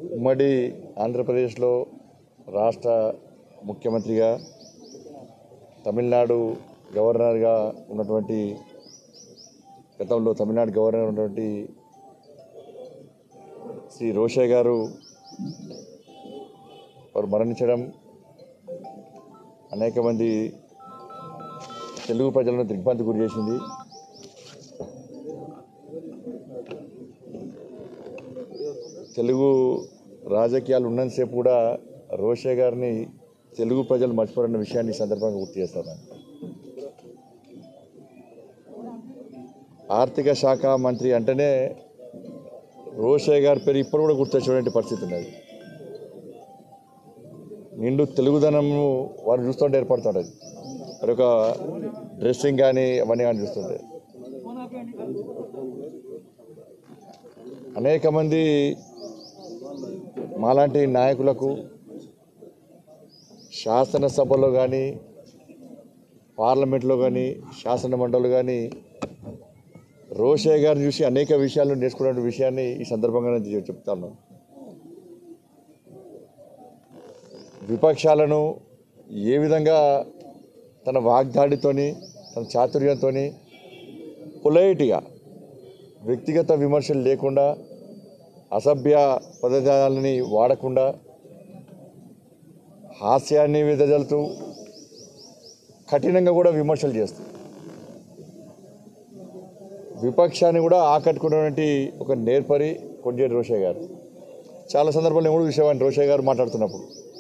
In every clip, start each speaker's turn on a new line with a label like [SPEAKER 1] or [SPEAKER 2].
[SPEAKER 1] ఉమ్మడి ఆంధ్రప్రదేశ్లో రాష్ట్ర ముఖ్యమంత్రిగా తమిళనాడు గవర్నర్గా ఉన్నటువంటి గతంలో తమిళనాడు గవర్నర్ ఉన్నటువంటి శ్రీ రోషే గారు వారు మరణించడం అనేక మంది తెలుగు ప్రజలను దిగ్భ్రాంతి గురి చేసింది తెలుగు రాజకీయాలు ఉన్నంతసేపు కూడా రోషే గారిని తెలుగు ప్రజలు మర్చిపోరన్న విషయాన్ని ఈ సందర్భంగా గుర్తు చేస్తాను ఆర్థిక శాఖ మంత్రి అంటేనే రోషే గారి పేరు ఇప్పుడు కూడా గుర్తొచ్చేటువంటి పరిస్థితి ఉన్నది నిండు తెలుగుదనము వారిని చూస్తుంటే ఏర్పడుతుంటుంది మరి ఒక డ్రెస్సింగ్ కానీ అవన్నీ కానీ చూస్తుంటే అనేక మంది మాలాంటి నాయకులకు శాసనసభలో కానీ పార్లమెంట్లో కానీ శాసన మండలి కానీ రోషే గారిని చూసి అనేక విషయాలు నేర్చుకున్న విషయాన్ని ఈ సందర్భంగా నేను చెప్- చెప్తాను విపక్షాలను ఏ విధంగా తన వాగ్దాడితోని తన చాతుర్యంతో పొలైట్గా వ్యక్తిగత విమర్శలు లేకుండా అసభ్య పదజాలని వాడకుండా హాస్యాన్ని వెదజల్లుతూ కఠినంగా కూడా విమర్శలు చేస్తూ విపక్షాన్ని కూడా ఆకట్టుకున్నటువంటి ఒక నేర్పరి కొండేటి రోషయ్య గారు చాలా సందర్భాలు నేను కూడా చూసేవాడిని రోషయ్య గారు మాట్లాడుతున్నప్పుడు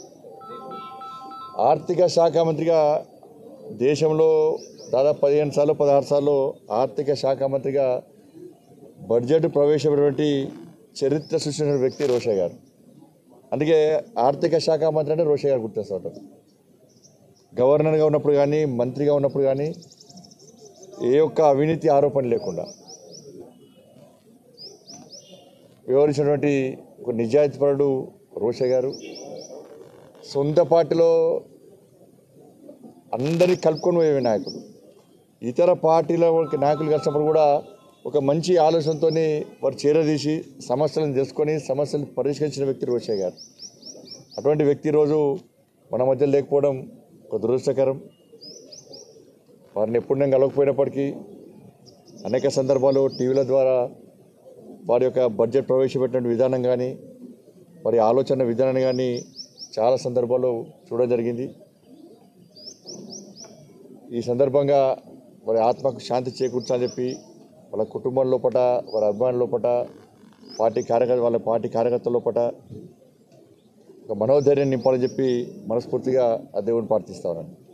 [SPEAKER 1] ఆర్థిక శాఖ మంత్రిగా దేశంలో దాదాపు పదిహేను సార్లు పదహారు సార్లు ఆర్థిక శాఖ మంత్రిగా బడ్జెట్ ప్రవేశపెట్టినటువంటి చరిత్ర సృష్టించిన వ్యక్తి రోషయ్య గారు అందుకే ఆర్థిక శాఖ మంత్రి అంటే రోషయ్య గారు గుర్తొస్తూ ఉంటారు గవర్నర్గా ఉన్నప్పుడు కానీ మంత్రిగా ఉన్నప్పుడు కానీ ఏ ఒక్క అవినీతి ఆరోపణ లేకుండా వివరించినటువంటి ఒక నిజాయితీపరుడు రోషయ్య గారు సొంత పార్టీలో అందరినీ కలుపుకొని పోయే నాయకుడు ఇతర పార్టీల నాయకులు కలిసినప్పుడు కూడా ఒక మంచి ఆలోచనతో వారు చేరదీసి సమస్యలను తెలుసుకొని సమస్యలను పరిష్కరించిన వ్యక్తి రోషయ్య గారు అటువంటి వ్యక్తి రోజు మన మధ్య లేకపోవడం ఒక దురదృష్టకరం వారిని ఎప్పుడు నేను కలవకపోయినప్పటికీ అనేక సందర్భాలు టీవీల ద్వారా వారి యొక్క బడ్జెట్ ప్రవేశపెట్టిన విధానం కానీ వారి ఆలోచన విధానాన్ని కానీ చాలా సందర్భాల్లో చూడడం జరిగింది ఈ సందర్భంగా వారి ఆత్మకు శాంతి చేకూర్చాలని చెప్పి వాళ్ళ కుటుంబం లోపట వారి అభిమానుల లోపట పార్టీ కార్యకర్త వాళ్ళ పార్టీ కార్యకర్తల లోపట ఒక మనోధైర్యం నింపాలని చెప్పి మనస్ఫూర్తిగా ఆ దేవుడిని ప్రార్థిస్తా ఉన్నాను